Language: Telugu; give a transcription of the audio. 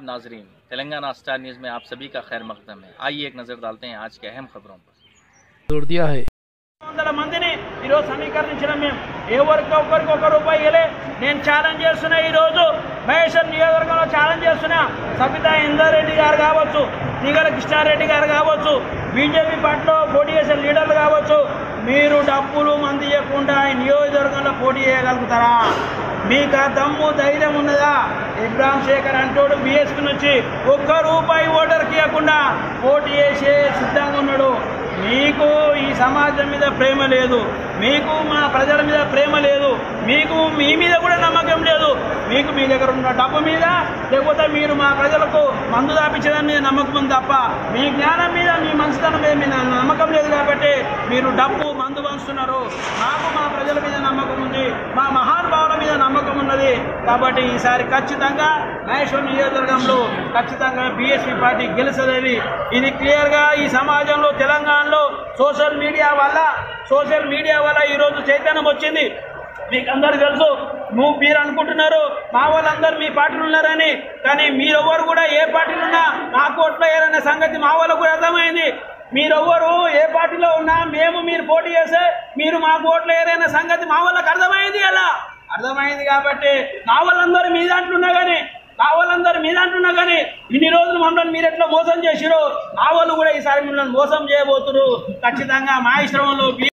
नाजरीन तेलंगाना स्टार न्यूज़ में आप सभी का खैर मकदम है आइए एक नज़र डालते हैं आज के अहम खबरों पर जोड़ दिया है వందల మందిని ఈరోజు సమీకరించిన మేము ఎవరికి ఒక్కరికి ఒక్క రూపాయి ఇవ్వలే నేను ఛాలెంజ్ చేస్తున్నా ఈరోజు మహేశ్వర్ నియోజకవర్గంలో ఛాలెంజ్ చేస్తున్నా సబితా ఇందారెడ్డి గారు కావచ్చు తీగల కృష్ణారెడ్డి గారు కావచ్చు బీజేపీ పార్టీలో పోటీ చేసే లీడర్లు కావచ్చు మీరు డబ్బులు మంది ఇవ్వకుండా ఈ నియోజకవర్గంలో పోటీ చేయగలుగుతారా మీకు ఆ దమ్ము ధైర్యం ఉన్నదా ఇబ్రాహిం శేఖర్ అంటోడు బీఎస్పీ నుంచి ఒక్క రూపాయి ఓటర్కి ఇవ్వకుండా పోటీ చేసే సిద్ధంగా ఉన్నాడు మీకు ఈ సమాజం మీద ప్రేమ లేదు మీకు మా ప్రజల మీద ప్రేమ లేదు మీకు మీ మీద కూడా నమ్మకం లేదు మీకు మీ దగ్గర ఉన్న డబ్బు మీద లేకపోతే మీరు మా ప్రజలకు మందు దాపించడం మీద నమ్మకం ఉంది తప్ప మీ జ్ఞానం మీద మీ మంచితనం మీద మీ నమ్మకం లేదు కాబట్టి మీరు డబ్బు మందు పంచుతున్నారు మాకు మా ప్రజల మీద నమ్మకం ఉంది మా మహానుభావుల మీద నమ్మకం ఉన్నది కాబట్టి ఈసారి ఖచ్చితంగా మహేశ్వర్ నియోజకవర్గంలో ఖచ్చితంగా బీఎస్పీ పార్టీ గెలుస్తుంది ఇది క్లియర్గా ఈ సమాజంలో తెలంగాణలో సోషల్ మీడియా వల్ల సోషల్ మీడియా వల్ల ఈరోజు చైతన్యం వచ్చింది మీకు అందరు తెలుసు నువ్వు మీరు అనుకుంటున్నారు మా వాళ్ళందరూ మీ పార్టీలు ఉన్నారని కానీ మీరెవ్వరు కూడా ఏ పార్టీలు ఉన్నా నాకు ఓట్లు వేయాలనే సంగతి మా వాళ్ళకు కూడా అర్థమైంది మీరెవ్వరు ఏ పార్టీలో ఉన్నా మేము మీరు పోటీ చేస్తే మీరు మాకు ఓట్లు వేయాలనే సంగతి మా వాళ్ళకి అర్థమైంది అలా అర్థమైంది కాబట్టి మా వాళ్ళందరూ మీ దాంట్లో ఉన్నా కానీ మా వాళ్ళందరూ మీ దాంట్లో ఉన్నా కానీ ఇన్ని రోజులు మమ్మల్ని మీరు ఎట్లా మోసం చేసిరో మా వాళ్ళు కూడా ఈసారి మిమ్మల్ని మోసం చేయబోతున్నారు ఖచ్చితంగా మా ఇష్టంలో